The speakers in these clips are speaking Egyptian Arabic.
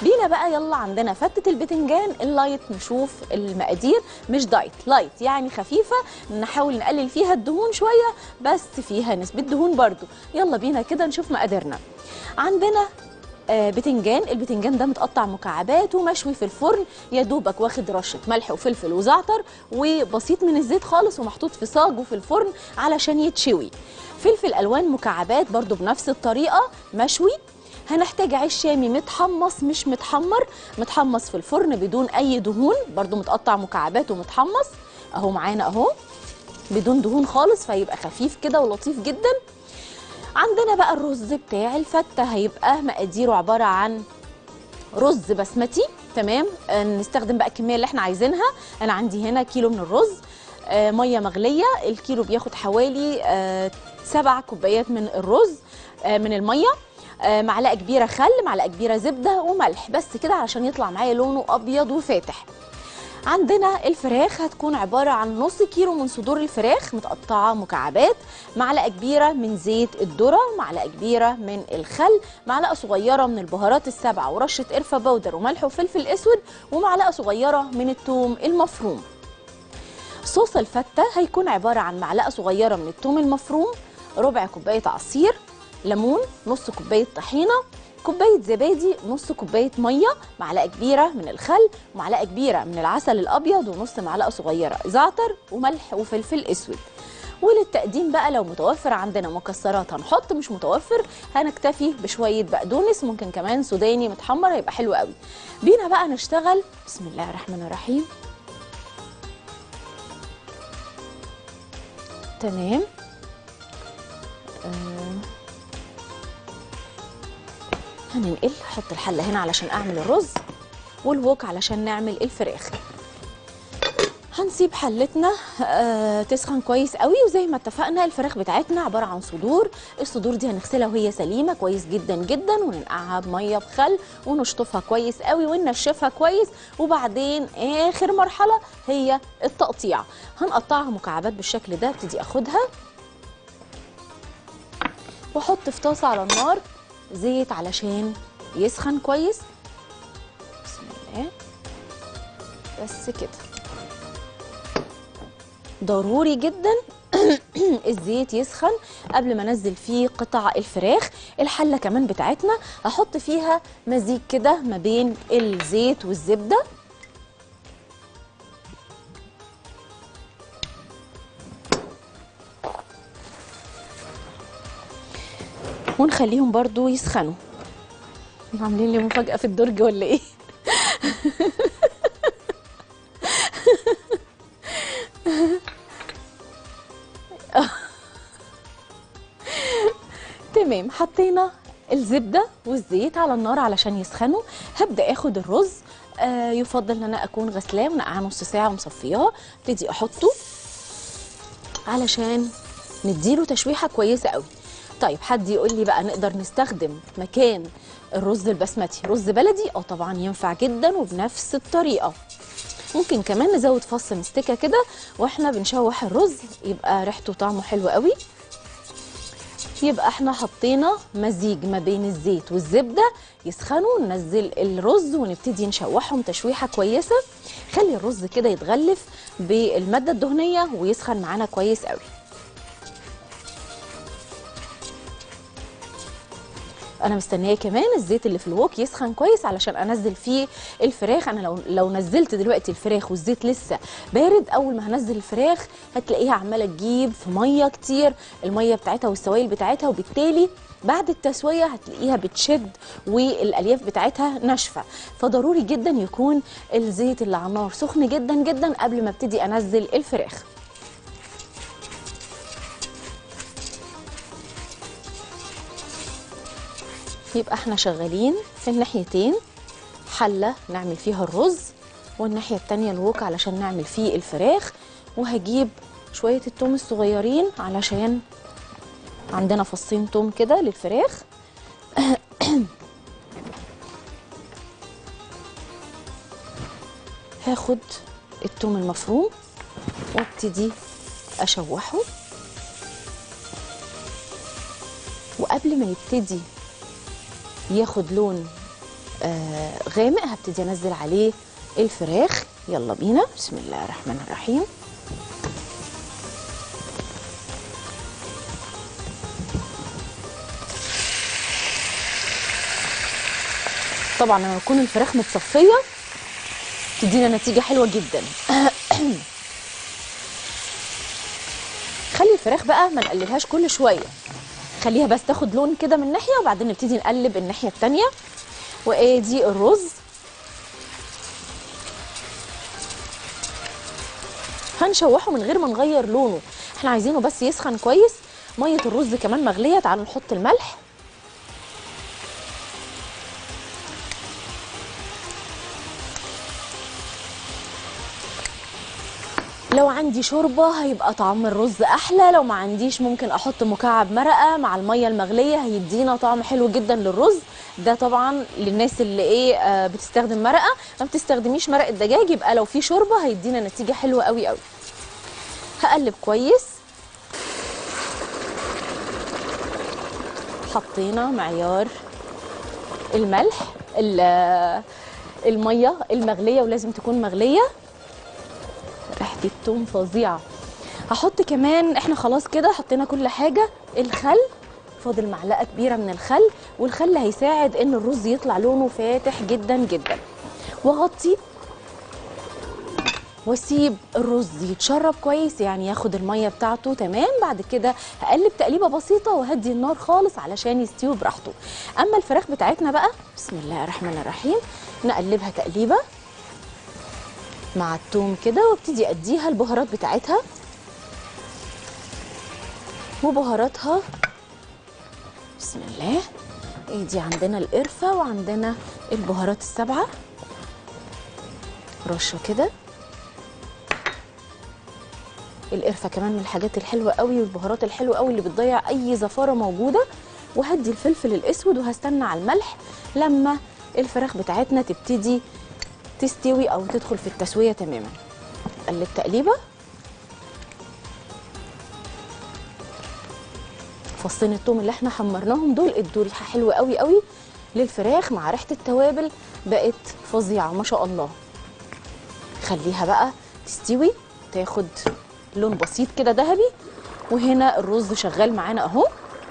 بينا بقى يلا عندنا فتة البتنجان اللايت نشوف المقادير مش دايت لايت يعني خفيفة نحاول نقلل فيها الدهون شوية بس فيها نسبة دهون برضو يلا بينا كده نشوف مقاديرنا عندنا آه، بتنجان البتنجان ده متقطع مكعبات ومشوي في الفرن يا دوبك واخد رشه ملح وفلفل وزعتر وبسيط من الزيت خالص ومحطوط في صاج وفي الفرن علشان يتشوي فلفل الوان مكعبات برضو بنفس الطريقه مشوي هنحتاج عيش شامي متحمص مش متحمر متحمص في الفرن بدون اي دهون برضو متقطع مكعبات ومتحمص اهو معانا اهو بدون دهون خالص فيبقى خفيف كده ولطيف جدا عندنا بقى الرز بتاع الفتة هيبقى مقاديره عبارة عن رز بسمتي تمام آه، نستخدم بقى الكمية اللي احنا عايزينها انا عندي هنا كيلو من الرز آه، مية مغلية الكيلو بياخد حوالي آه، سبع كوبايات من الرز آه، من المية آه، معلقة كبيرة خل معلقة كبيرة زبدة وملح بس كده علشان يطلع معايا لونه أبيض وفاتح عندنا الفراخ هتكون عبارة عن نص كيلو من صدور الفراخ متقطعة مكعبات معلقة كبيرة من زيت الذرة معلقة كبيرة من الخل معلقة صغيرة من البهارات السبعة ورشة قرفة بودر وملح وفلفل أسود ومعلقة صغيرة من الثوم المفروم صوص الفتة هيكون عبارة عن معلقة صغيرة من الثوم المفروم ربع كوباية عصير ليمون نص كوباية طحينة كوباية زبادي نص كوباية مية معلقة كبيرة من الخل ومعلقة كبيرة من العسل الأبيض ونص معلقة صغيرة زعتر وملح وفلفل أسود وللتقديم بقى لو متوفر عندنا مكسرات هنحط مش متوفر هنكتفي بشوية بقدونس ممكن كمان سوداني متحمر هيبقى حلو قوي بينا بقى نشتغل بسم الله الرحمن الرحيم تمام آه. هننقل احط الحله هنا علشان اعمل الرز والوك علشان نعمل الفراخ هنسيب حلتنا آه تسخن كويس قوي وزي ما اتفقنا الفراخ بتاعتنا عباره عن صدور الصدور دي هنغسلها وهي سليمه كويس جدا جدا وننقعها بميه بخل ونشطفها كويس قوي وننشفها كويس وبعدين اخر مرحله هي التقطيع هنقطعها مكعبات بالشكل ده ابتدي اخدها واحط في طاسه على النار زيت علشان يسخن كويس بسم الله بس كده ضروري جدا الزيت يسخن قبل ما انزل فيه قطع الفراخ الحله كمان بتاعتنا هحط فيها مزيج كده ما بين الزيت والزبده ونخليهم برضو يسخنوا عاملين لي مفاجأة في الدرج ولا ايه تمام حطينا الزبدة والزيت على النار علشان يسخنوا هبدأ اخد الرز آه يفضل ان انا اكون غسلاه ونقعاه نص ساعة ومصفياه ابتدي احطه علشان نديله تشويحة كويسة قوي طيب حد يقول لي بقى نقدر نستخدم مكان الرز البسمتي رز بلدي اه طبعا ينفع جدا وبنفس الطريقه ممكن كمان نزود فص مستكه كده واحنا بنشوح الرز يبقى ريحته وطعمه حلو قوي يبقى احنا حطينا مزيج ما بين الزيت والزبده يسخنوا ننزل الرز ونبتدي نشوحهم تشويحه كويسه خلي الرز كده يتغلف بالماده الدهنيه ويسخن معانا كويس قوي انا مستنيه كمان الزيت اللي في الوك يسخن كويس علشان انزل فيه الفراخ انا لو لو نزلت دلوقتي الفراخ والزيت لسه بارد اول ما هنزل الفراخ هتلاقيها عماله تجيب في ميه كتير الميه بتاعتها والسوائل بتاعتها وبالتالي بعد التسويه هتلاقيها بتشد والالياف بتاعتها ناشفه فضروري جدا يكون الزيت اللي على النار سخن جدا جدا قبل ما ابتدي انزل الفراخ يبقى احنا شغالين في الناحيتين حله نعمل فيها الرز والناحيه التانية الوك علشان نعمل فيه الفراخ وهجيب شويه التوم الصغيرين علشان عندنا فصين توم كده للفراخ هاخد التوم المفروم وابتدي اشوحه وقبل ما يبتدي ياخد لون آه غامق هبتدي انزل عليه الفراخ يلا بينا بسم الله الرحمن الرحيم طبعا لما تكون الفراخ متصفيه تدينا نتيجه حلوه جدا خلي الفراخ بقى ما نقلبهاش كل شويه خليها بس تاخد لون كده من ناحيه وبعدين نبتدي نقلب الناحيه التانيه وادي الرز هنشوحه من غير ما نغير لونه احنا عايزينه بس يسخن كويس ميه الرز كمان مغليه تعالوا نحط الملح لو عندي شوربه هيبقى طعم الرز احلى لو ما عنديش ممكن احط مكعب مرقه مع الميه المغليه هيدينا طعم حلو جدا للرز ده طبعا للناس اللي ايه آه بتستخدم مرقه ما بتستخدميش مرق الدجاج يبقى لو في شوربه هيدينا نتيجه حلوه قوي قوي هقلب كويس حطينا معيار الملح ال- آه، الميه المغليه ولازم تكون مغليه ريحه التوم فظيعه هحط كمان احنا خلاص كده حطينا كل حاجه الخل فاضل معلقه كبيره من الخل والخل هيساعد ان الرز يطلع لونه فاتح جدا جدا واغطي واسيب الرز يتشرب كويس يعني ياخد الميه بتاعته تمام بعد كده هقلب تقليبه بسيطه وهدي النار خالص علشان يستوي براحته اما الفراخ بتاعتنا بقى بسم الله الرحمن الرحيم نقلبها تقليبه مع التوم كده وابتدي اديها البهارات بتاعتها وبهاراتها بسم الله ايه دي عندنا القرفه وعندنا البهارات السبعه رشه كده القرفه كمان من الحاجات الحلوه قوي والبهارات الحلوه قوي اللي بتضيع اي زفاره موجوده وهدي الفلفل الاسود وهستنى على الملح لما الفراخ بتاعتنا تبتدي تستوي او تدخل في التسويه تماما قلب تقليبه فصين التوم اللي احنا حمرناهم دول ادوا ريحه حلوه قوي قوي للفراخ مع ريحه التوابل بقت فظيعه ما شاء الله خليها بقى تستوي تاخد لون بسيط كده ذهبي وهنا الرز شغال معانا اهو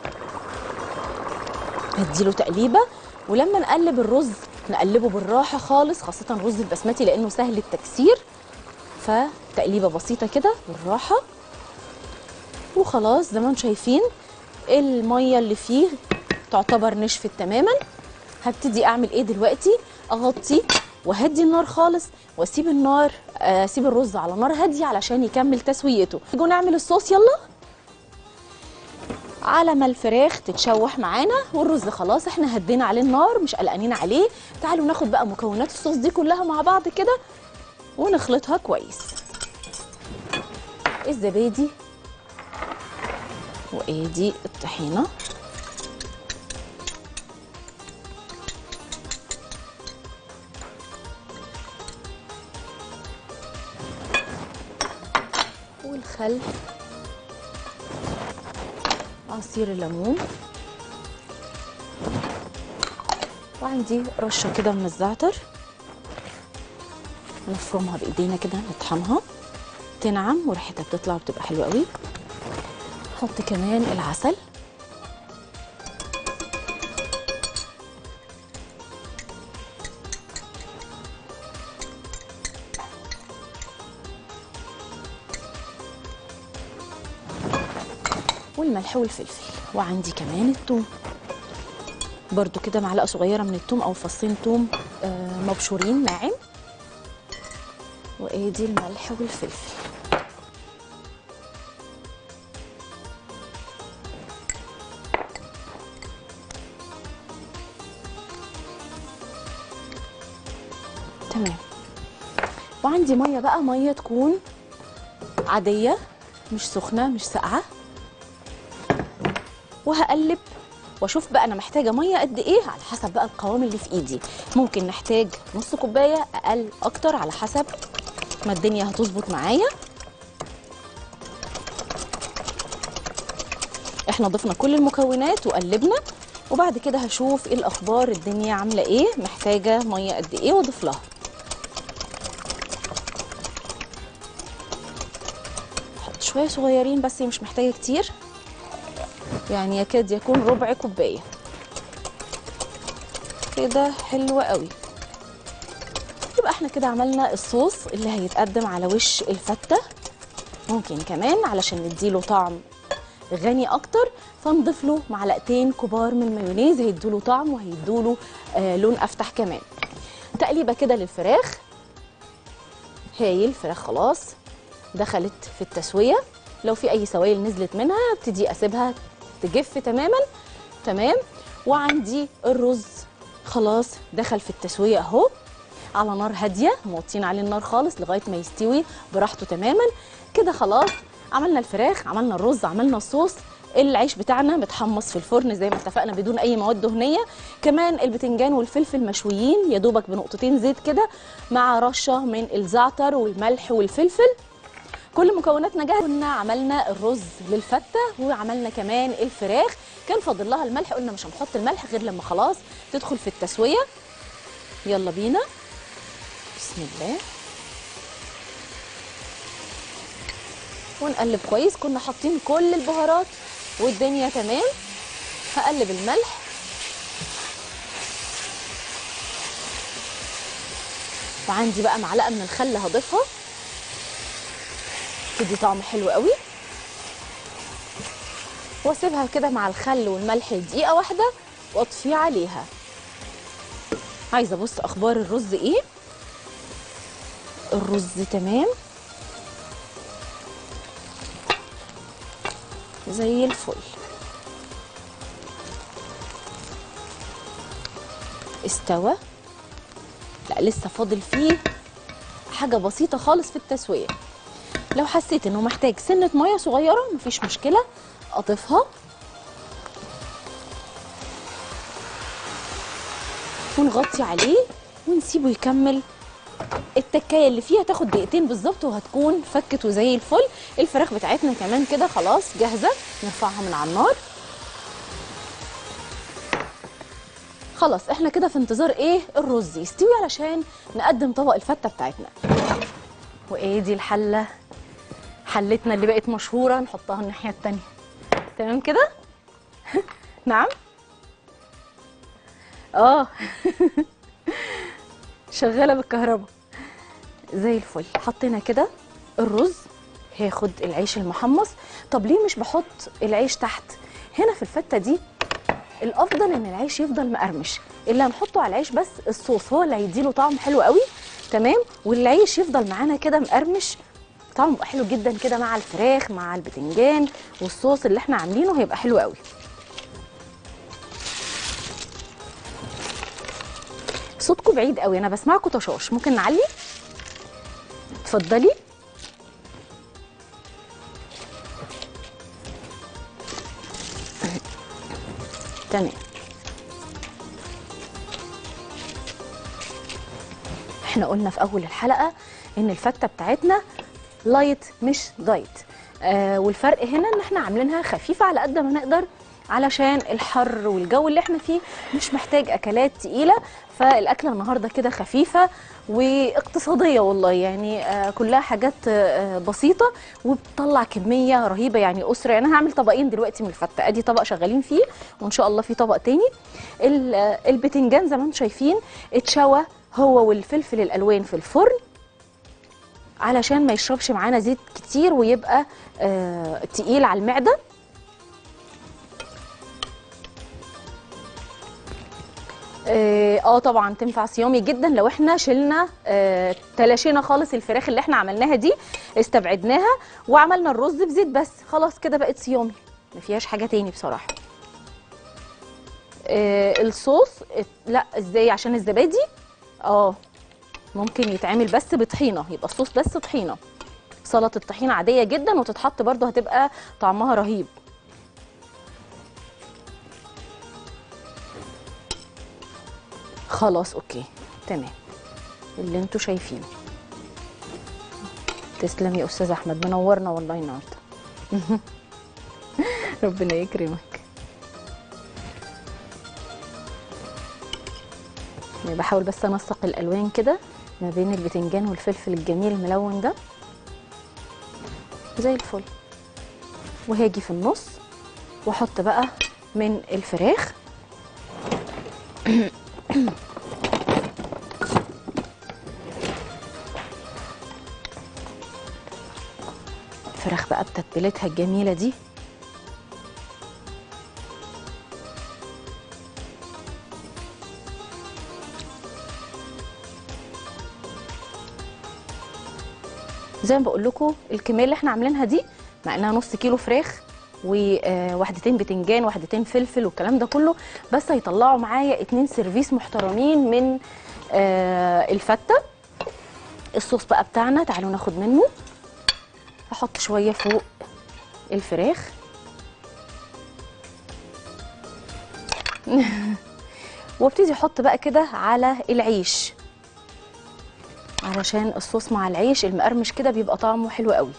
هديله تقليبه ولما نقلب الرز نقلبه بالراحه خالص خاصه الرز البسمتي لانه سهل التكسير فتقليبه بسيطه كده بالراحه وخلاص زي ما انتم شايفين الميه اللي فيه تعتبر نشفت تماما هبتدي اعمل ايه دلوقتي اغطي وهدي النار خالص واسيب النار آه، اسيب الرز على نار هاديه علشان يكمل تسويته نيجي نعمل الصوص يلا على ما الفراخ تتشوح معانا والرز خلاص احنا هدينا عليه النار مش قلقانين عليه تعالوا ناخد بقى مكونات الصوص دي كلها مع بعض كده ونخلطها كويس الزبادي وادي الطحينه والخل عصير الليمون وعندي رشه كده من الزعتر نفرمها بايدينا كده نطحنها تنعم وريحتها بتطلع وبتبقى حلوه قوي نحط كمان العسل والملح والفلفل وعندي كمان الثوم برضو كده معلقه صغيره من الثوم او فصين ثوم آه، مبشورين ناعم وادي الملح والفلفل تمام وعندي ميه بقى ميه تكون عاديه مش سخنه مش ساقعه وهقلب واشوف بقى انا محتاجه ميه قد ايه على حسب بقى القوام اللي في ايدي ممكن نحتاج نص كوبايه اقل اكتر على حسب ما الدنيا هتظبط معايا احنا ضفنا كل المكونات وقلبنا وبعد كده هشوف ايه الاخبار الدنيا عامله ايه محتاجه ميه قد ايه واضيف لها احط شويه صغيرين بس مش محتاجه كتير يعني يكاد يكون ربع كوبايه كده حلو قوي يبقى احنا كده عملنا الصوص اللي هيتقدم على وش الفته ممكن كمان علشان نديله طعم غني اكتر فنضيف له معلقتين كبار من المايونيز هيدوا له طعم وهيدوا له آه لون افتح كمان تقليبه كده للفراخ هايل الفراخ خلاص دخلت في التسويه لو في اي سوائل نزلت منها ابتدي اسيبها تجف تماما تمام وعندي الرز خلاص دخل في التسويه اهو على نار هاديه موطين عليه النار خالص لغايه ما يستوي براحته تماما كده خلاص عملنا الفراخ عملنا الرز عملنا الصوص العيش بتاعنا متحمص في الفرن زي ما اتفقنا بدون اي مواد دهنيه كمان البتنجان والفلفل مشويين يا دوبك بنقطتين زيت كده مع رشه من الزعتر والملح والفلفل كل مكوناتنا جاهزه كنا عملنا الرز للفته وعملنا كمان الفراخ كان فاضل لها الملح قلنا مش هنحط الملح غير لما خلاص تدخل في التسويه يلا بينا بسم الله ونقلب كويس كنا حاطين كل البهارات والدنيا تمام هقلب الملح وعندي بقى معلقه من الخل هضيفها تدي طعم حلو قوي واسيبها كده مع الخل والملح دقيقه واحده واطفيه عليها عايزه ابص اخبار الرز ايه الرز تمام زي الفل استوى لا لسه فاضل فيه حاجه بسيطه خالص في التسويه لو حسيت انه محتاج سنه ميه صغيره مفيش مشكله اضيفها ونغطي عليه ونسيبه يكمل التكايه اللي فيها تاخد دقيقتين بالظبط وهتكون فكت وزي الفل الفراخ بتاعتنا كمان كده خلاص جاهزه نرفعها من على النار خلاص احنا كده في انتظار ايه الرز يستوي علشان نقدم طبق الفته بتاعتنا وايه دي الحله حلتنا اللي بقت مشهوره نحطها الناحيه التانية تمام كده نعم اه شغاله بالكهرباء زي الفل حطينا كده الرز هاخد العيش المحمص طب ليه مش بحط العيش تحت هنا في الفته دي الافضل ان العيش يفضل مقرمش اللي هنحطه على العيش بس الصوص هو اللي هيديله طعم حلو قوي تمام والعيش يفضل معانا كده مقرمش طعمه بيبقى حلو جدا كده مع الفراخ مع البتنجان والصوص اللي احنا عاملينه هيبقى حلو قوي صوتكم بعيد قوي انا بسمعكم طشاش ممكن نعلي اتفضلي تمام احنا قلنا في اول الحلقه ان الفته بتاعتنا لايت مش دايت آه والفرق هنا ان احنا عاملينها خفيفه على قد ما نقدر علشان الحر والجو اللي احنا فيه مش محتاج اكلات تقيله فالاكله النهارده كده خفيفه واقتصاديه والله يعني آه كلها حاجات آه بسيطه وبتطلع كميه رهيبه يعني اسره يعني انا هعمل طبقين دلوقتي من الفته ادي طبق شغالين فيه وان شاء الله في طبق تاني ال- آه، البتنجان زي ما انتم شايفين اتشوى هو والفلفل الالوان في الفرن علشان ما يشربش معانا زيت كتير ويبقى آه تقيل على المعده اه آه طبعا تنفع صيامي جدا لو احنا شلنا آه تلاشينا خالص الفراخ اللي احنا عملناها دي استبعدناها وعملنا الرز بزيت بس خلاص كده بقت صيامي ما فيهاش حاجه تاني بصراحه آه الصوص ات- لا ازاي عشان الزبادي اه ممكن يتعمل بس بطحينه يبقى الصوص بس طحينه سلطه طحينه عاديه جدا وتتحط برده هتبقى طعمها رهيب خلاص اوكي تمام اللي انتوا شايفينه تسلم يا استاذ احمد منورنا والله النهارده ربنا يكرمك يعني بحاول بس انسق الالوان كده ما بين البتنجان والفلفل الجميل الملون ده زي الفل وهاجي في النص واحط بقى من الفراخ الفراخ بقى بتتبيلتها الجميله دي زي ما بقول لكم الكميه اللي احنا عاملينها دي مع انها نص كيلو فراخ ووحدتين بتنجان وحدتين فلفل والكلام ده كله بس هيطلعوا معايا اتنين سيرفيس محترمين من آه، الفته الصوص بقى بتاعنا تعالوا ناخد منه احط شويه فوق الفراخ وابتدي احط بقى كده على العيش علشان الصوص مع العيش المقرمش كده بيبقى طعمه حلو قوي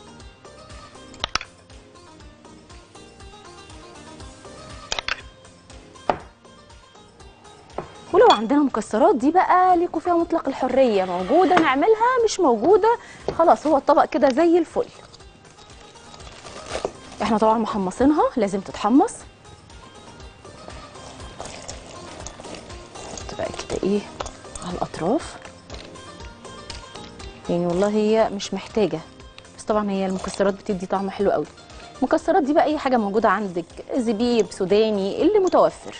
ولو عندنا مكسرات دي بقى ليكوا فيها مطلق الحريه موجوده نعملها مش موجوده خلاص هو الطبق كده زي الفل احنا طبعا محمصينها لازم تتحمص تبقى كده ايه على الاطراف يعني والله هي مش محتاجه بس طبعا هي المكسرات بتدي طعم حلو قوي المكسرات دي بقى اي حاجه موجوده عندك زبيب سوداني اللي متوفر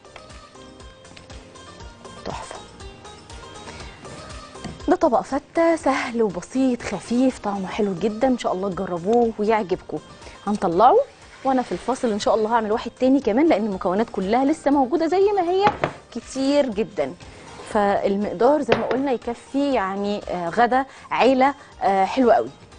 تحفه ده طبق فته سهل وبسيط خفيف طعمه حلو جدا ان شاء الله تجربوه ويعجبكم هنطلعه وانا في الفاصل ان شاء الله هعمل واحد تاني كمان لان المكونات كلها لسه موجوده زي ما هي كتير جدا فالمقدار زي ما قلنا يكفي يعني آه، غدا عيله آه، حلوه قوي